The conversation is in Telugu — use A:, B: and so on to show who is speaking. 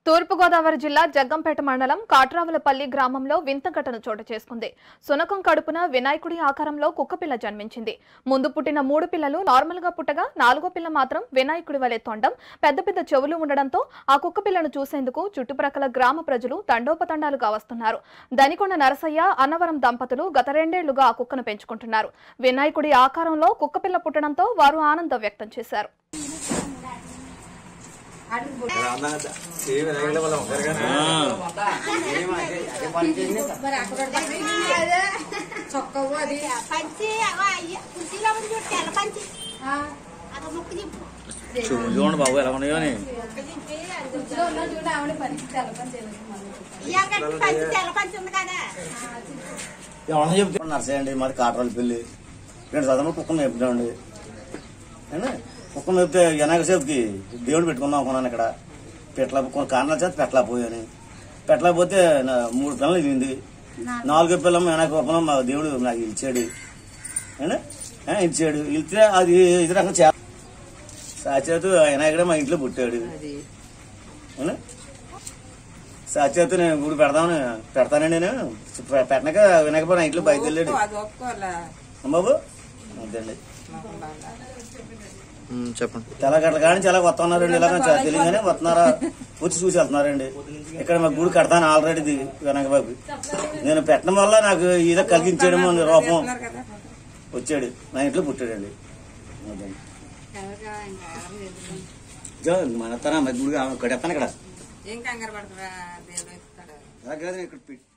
A: తూర్పుగోదావరి జిల్లా జగ్గంపేట మండలం కాట్రావులపల్లి గ్రామంలో వింత ఘటన చోటు చేసుకుంది సునకం కడుపున వినాయకుడి ఆకారంలో కుక్కపిల్ల జన్మించింది ముందు పుట్టిన మూడు పిల్లలు నార్మల్ గా పుట్టగా నాలుగో పిల్ల మాత్రం వినాయకుడి వలె తొండం పెద్ద పెద్ద చెవులు ఉండడంతో ఆ కుక్కపిల్లను చూసేందుకు చుట్టుప్రక్కల గ్రామ ప్రజలు తండోపతండాలుగా వస్తున్నారు దనికొండ నరసయ్య అన్నవరం దంపతులు గత రెండేళ్లుగా ఆ కుక్కను పెంచుకుంటున్నారు వినాయకుడి ఆకారంలో కుక్కపిల్ల పుట్టడంతో వారు ఆనందం వ్యక్తం చేశారు
B: చొక్కవు అది
C: పంచి అగో అయ్య కుర్చీలో ఉంది చూడు తెల్ల పంచి అదో ముక్కు దింపు
D: చూడండి బాబు ఎలా ఉన్నాయో అని
B: కుర్చీలో ఉన్నా చూడు ఆవిడ పని తెలపని చేయలేదు
C: ఇయ్యాల కట్టి పంచి తెల్ల పంచి ఉంది కదా
D: ఎవరన్నా చెప్తే నర్సే అండి మాది కాటరాలు పెళ్లి రెండు చదవలు కుక్కను మేపుతామండి అండి కుక్కను మేపితే వినాయక సేపుకి దేవుడు పెట్టుకుందాం అనుకున్నాను ఇక్కడ పెట్ల కొన్ని కారణాల చేత పెట్లా పోయాను పెట్లా పోతే నా మూడు పిల్లలు ఇగింది నాలుగో పిల్లం వినాయక రూపంలో మా దేవుడు నాకు ఇచ్చాడు అండి ఆ, ఇచ్చాడు ఇస్తే అది ఇది రకం చే సాచేతు వినాయకుడే మా ఇంట్లో పుట్టాడు అవునా? సాచేతు నేను గుడి పెడదామని పెడతానండి నేను పె- పెట్టనాక వినాయక నా ఇంట్లో బయలుదేరాడు
E: అది ఒప్పుకోవాలా
D: బాబు అంతేండి
F: చెప్పండి
D: తెల్లగట్ల కాడి నుంచి ఎలా వస్తున్నారండి ఇలాగ చ- తెలియగానే వస్తున్నారా వచ్చి చూసి వెళ్తున్నారండి ఇక్కడ మా గుడి కడతాను ఆల్రెడీ ఇది వినాయక బాబు నేను పెట్టడం వల్ల నాకు ఏదో కలిగించడం అనే రూపం
E: ఉన్నారు కదా
D: వచ్చాడు నా ఇంట్లో పుట్టాడండి అదండి. ఇదో మన తన గుడి కడతాను ఇక్కడ
E: ఏం కంగారు పడతారా దేవుడు ఇస్తాడు
D: అలా కాదు నేను ఇక్కడ పెట్టి